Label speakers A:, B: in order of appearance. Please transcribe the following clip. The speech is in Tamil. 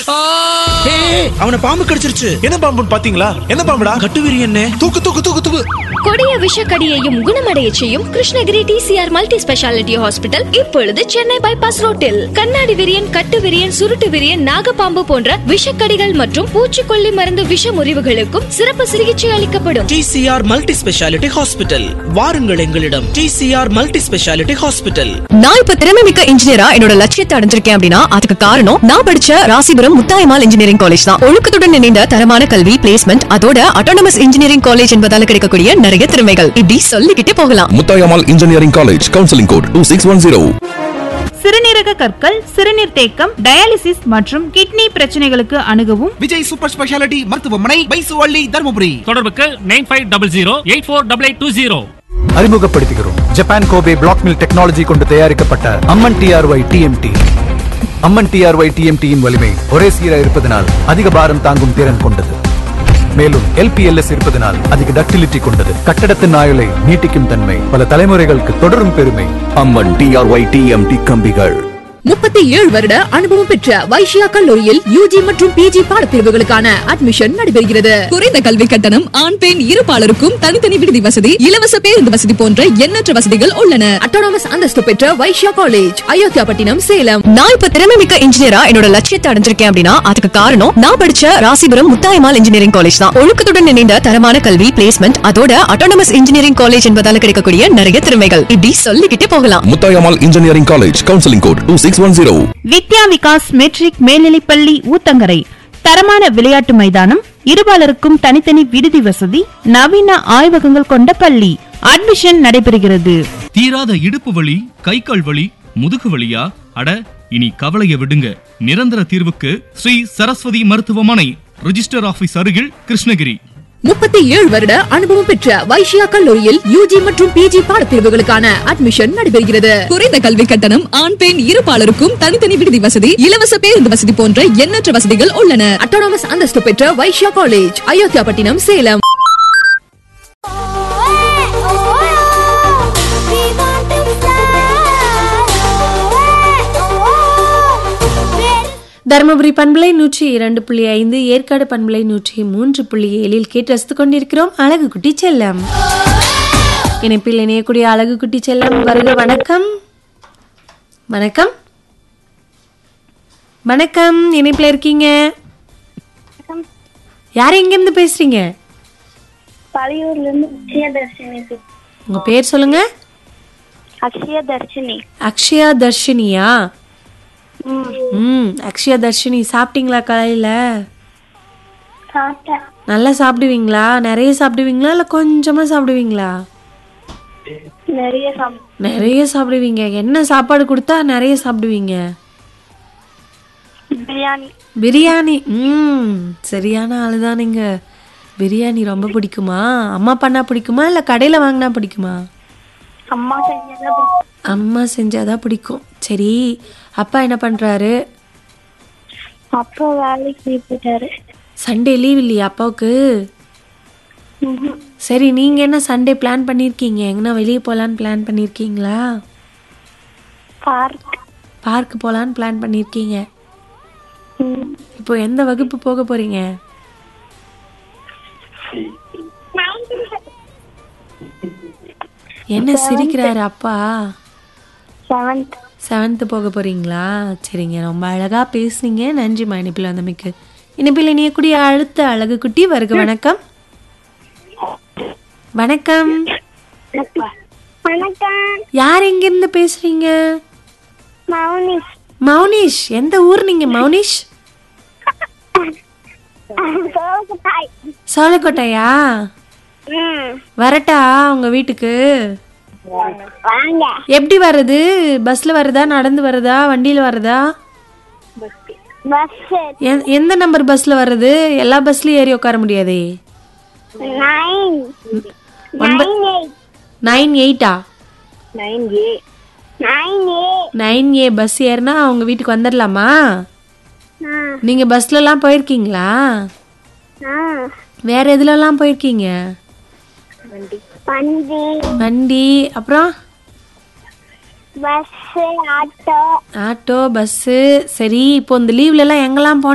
A: ஏய், அவனை பாம்பு கடிச்சிருச்சு
B: என்ன பாம்புன்னு பாத்தீங்களா என்ன பாம்புடா
A: கட்டுவிரி என்ன
B: தூக்கு தூக்கு தூக்கு தூக்கு
C: கொடிய விஷக்கடியையும் குணமடைய செய்யும் Krishnagiri TCR multi speciality hospital இப்பொழுது சென்னை பைபாஸ் ரோட்டில் கண்ணாடி விரியன் கட்டு விரியன் சுருட்டு விரியன் நாகப்பாம்பு போன்ற விஷக்கடிகள் மற்றும் பூச்சிக்கொல்லி மருந்து விஷ முறிவுகளுக்கும் சிறப்பு சிகிச்சை அளிக்கப்படும்
A: டிசிஆர் மல்டி ஸ்பெஷாலிட்டி ஹாஸ்பிட்டல் வாருங்கள் எங்களிடம் டிசிஆர் மல்டி ஸ்பெஷாலிட்டி ஹாஸ்பிட்டல்
D: நான் இப்ப திறமை மிக்க இன்ஜினியரா என்னோட லட்சியத்தை அடைஞ்சிருக்கேன் அப்படின்னா அதுக்கு காரணம் நான் படிச்ச ராசிபுரம் முத்தாயமால் இன்ஜினியரிங் காலேஜ் தான் ஒழுக்கத்துடன் இணைந்த தரமான கல்வி பிளேஸ்மெண்ட் அதோட அட்டானமஸ் இன்ஜினியரிங் காலேஜ் என்பதால கிடைக்கக்கூடிய நிறைய திறமைகள் இப்படி சொல்லிக்கிட்டே போகலாம்
E: Muthayammal engineering college counselling code two six one zero
F: சிறுநீரக கற்கள் சிறுநீர் தேக்கம் டயாலிசிஸ் மற்றும் கிட்னி பிரச்சனைகளுக்கு அணுகவும்
G: விஜய் சூப்பர் ஸ்பெஷாலிட்டி மருத்துவமனை பைசுவள்ளி தருமபுரி
H: தொடர்புக்கு nine five double zero eight four double eight two zero
I: அறிமுகப்படுத்துகிறோம் Japan Kobe black mill technology கொண்டு தயாரிக்கப்பட்ட Amman DRY TMT Amman DRY டிஎம்டியின் வலிமை ஒரே சீராக இருப்பதனால் அதிக பாரம் தாங்கும் திறன் கொண்டது மேலும் எல்பிஎல்எஸ் இருப்பதனால் அதிக டக்டிலிட்டி கொண்டது கட்டடத்தின் ஆயுளை நீட்டிக்கும் தன்மை பல தலைமுறைகளுக்கு தொடரும் பெருமை
E: அம்மன் டிஆர்ஒய் டிஎம்டி கம்பிகள்
D: முப்பத்தி ஏழு வருட அனுபவம் பெற்ற வைஷ்யா கல்லூரியில் யூஜி மற்றும் பிஜி பாடப்பிரிவுகளுக்கான அட்மிஷன் நடைபெறுகிறது குறைந்த கல்வி கட்டணம் ஆண் பெண் இருபாலருக்கும் தனித்தனி விடுதி வசதி இலவச பேருந்து வசதி போன்ற எண்ணற்ற வசதிகள் உள்ளன அட்டானமஸ் அந்தஸ்து பெற்ற வைஷ்யா காலேஜ் அயோத்தியாபட்டினம் சேலம் நான் இப்ப திறமை மிக்க இன்ஜினியரா என்னோட லட்சியத்தை அடைஞ்சிருக்கேன் அப்படின்னா அதுக்கு காரணம் நான் படிச்ச ராசிபுரம் முத்தாயமால் இன்ஜினியரிங் காலேஜ் தான் ஒழுக்கத்துடன் இணைந்த தரமான கல்வி பிளேஸ்மெண்ட் அதோட அட்டானமஸ் இன்ஜினியரிங் காலேஜ் என்பதால கிடைக்கக்கூடிய நிறைய திறமைகள் இப்படி சொல்லிக்கிட்டே போகலாம்
E: Muthayammal engineering college counselling code two six one zero
F: Vidya Vikas matric மேல்நிலைப்பள்ளி ஊத்தங்கரை தரமான விளையாட்டு மைதானம் இருபாலருக்கும் தனித்தனி விடுதி வசதி நவீன ஆய்வகங்கள் கொண்ட பள்ளி அட்மிஷன் நடைபெறுகிறது
H: தீராத இடுப்பு வலி கை கால் வலி முதுகு வலியா அட இனி கவலைய விடுங்க நிரந்தர தீர்வுக்கு ஸ்ரீ சரஸ்வதி மருத்துவமனை ரிஜிஸ்டர் ஆபீஸ் அருகில் கிருஷ்ணகிரி
D: முப்பத்தி ஏழு வருட அனுபவம் பெற்ற வைஷ்யா கல்லூரியில் யூஜி மற்றும் பிஜி பாடப்பிரிவுகளுக்கான அட்மிஷன் நடைபெறுகிறது குறைந்த கல்வி கட்டணம் ஆண் பெண் இருபாலருக்கும் தனித்தனி விடுதி வசதி இலவச பேருந்து வசதி போன்ற எண்ணற்ற வசதிகள் உள்ளன அட்டானமஸ் அந்தஸ்து பெற்ற வைஷ்யா காலேஜ் அயோத்தியாபட்டினம் சேலம்
J: தருமபுரி பண்பலை நூற்றி இரண்டு புள்ளி ஐந்து ஏற்காடு பண்பலை நூற்றி மூன்று புள்ளி ஏழில் கேட்டு ரசித்துக் கொண்டிருக்கிறோம் அழகு குட்டி செல்லம் இணைப்பில் இணையக்கூடிய அழகு குட்டி செல்லம் வருக வணக்கம் வணக்கம் வணக்கம் இணைப்பில் இருக்கீங்க யார் எங்கேருந்து பேசுறீங்க
K: பழையூர்ல இருந்து அக்ஷய தர்ஷினி
J: உங்க பேர் சொல்லுங்க
K: அக்ஷய தர்ஷினி
J: அக்ஷயா தர்ஷினியா ம் அக்ஷயா தர்ஷினி சாப்பிட்டீங்களா காலையில
K: சாப்பிட்டேன்
J: நல்லா சாப்பிடுவீங்களா நிறைய சாப்பிடுவீங்களா இல்லை கொஞ்சமாக சாப்பிடுவீங்களா
K: நிறைய சாப்பிட்டேன்
J: நிறைய சாப்பிடுவீங்க என்ன சாப்பாடு கொடுத்தா நிறைய சாப்பிடுவீங்க
K: பிரியாணி
J: பிரியாணி ம் சரியான ஆளு தான் நீங்கள் பிரியாணி ரொம்ப பிடிக்குமா அம்மா பண்ணா பிடிக்குமா இல்லை கடையில் வாங்கினா பிடிக்குமா
K: அம்மா செஞ்சதா பிடிக்கும்.
J: அம்மா செஞ்சாதான் பிடிக்கும் சரி அப்பா என்ன பண்ணுறாரு
K: அப்பா வேலைக்கு போயிட்டாரு
J: சண்டே லீவ் இல்லையா அப்பாவுக்கு
K: ம்ஹும்.
J: சரி நீங்கள் என்ன சண்டே பிளான் பண்ணியிருக்கீங்க எங்கன்னா வெளியே போகலான்னு பிளான் பண்ணியிருக்கீங்களா
K: பார்க்
J: பார்க் போகலான்னு பிளான் பண்ணியிருக்கீங்க
K: ம்.
J: இப்போ எந்த வகுப்பு போக போறீங்க என்ன சிரிக்கிறாரு அப்பா
K: செவன்த்
J: செவன்த்து போக போறீங்களா சரிங்க ரொம்ப அழகா பேசுனீங்க நன்றிம்மா இனிப்பில் வந்தமைக்கு இனிப்பில் இணையக்கூடிய அடுத்த அழகு குட்டி வருக வணக்கம் வணக்கம்
K: வணக்கம்
J: யார் எங்கிருந்து பேசுறீங்க
K: மௌனி
J: மௌனிஷ் எந்த ஊர் நீங்க மௌனிஷ்
K: சோகத்தாய்
J: சோழக்கோட்டையா
K: ம்
J: வரட்டா உங்க வீட்டுக்கு
K: வாங்க
J: எப்படி வர்றது பஸ்ல வருதா நடந்து வருதா வண்டியில வருதா
K: பஸ்
J: எ- எந்த நம்பர் பஸ்ல வருது எல்லா பஸ்லயும் ஏறி உட்கார முடியாதே
K: நைன்
J: ஒன்ப-
K: நைன் எயிட்
J: நைன் எயிட்டா
K: nine A nine A
J: nine A bus ஏறினா அவங்க வீட்டுக்கு வந்துடலாமா
K: ஆ
J: நீங்க பஸ்லலாம் போயிருக்கீங்களா
K: ஆ
J: வேற எதுலலாம் போயிருக்கீங்க
K: வண்டி
J: வண்டி அப்புறம்
K: பஸ் ஆட்டோ
J: ஆட்டோ பஸ்ஸு சரி இப்போ இந்த லீவ்ல எல்லாம் எங்கெல்லாம் போன